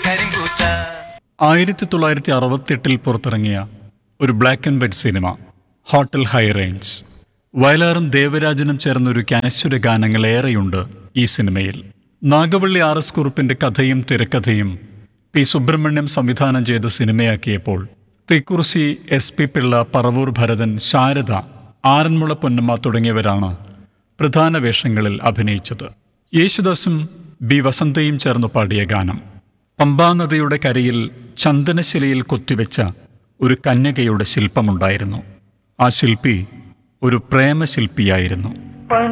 കരിങ്കൂച്ച ആയിരത്തി തൊള്ളായിരത്തി അറുപത്തെട്ടിൽ പുറത്തിറങ്ങിയ ഒരു black and white cinema hotel high range വയലാറും ദേവരാജനും ചേർന്നൊരു കാനശ്വര ഗാനങ്ങൾ ഏറെയുണ്ട് ഈ സിനിമയിൽ നാഗവള്ളി ആർ എസ് കുറുപ്പിന്റെ കഥയും തിരക്കഥയും പി സുബ്രഹ്മണ്യം സംവിധാനം ചെയ്ത സിനിമയാക്കിയപ്പോൾ തെക്കുറിശി എസ് പി പിള്ള പറവൂർ ഭരതൻ ശാരദ ആറന്മുള പൊന്നമ്മ തുടങ്ങിയവരാണ് പ്രധാന വേഷങ്ങളിൽ അഭിനയിച്ചത് യേശുദാസും ബി വസന്തയും ചേർന്ന് പാടിയ ഗാനം പമ്പാനദിയുടെ കരയിൽ ചന്ദനശിലയിൽ കൊത്തിവെച്ച ഒരു കന്യകയുടെ ശില്പമുണ്ടായിരുന്നു ആ ശില്പി ഒരു പ്രേമശില്പിയായിരുന്നു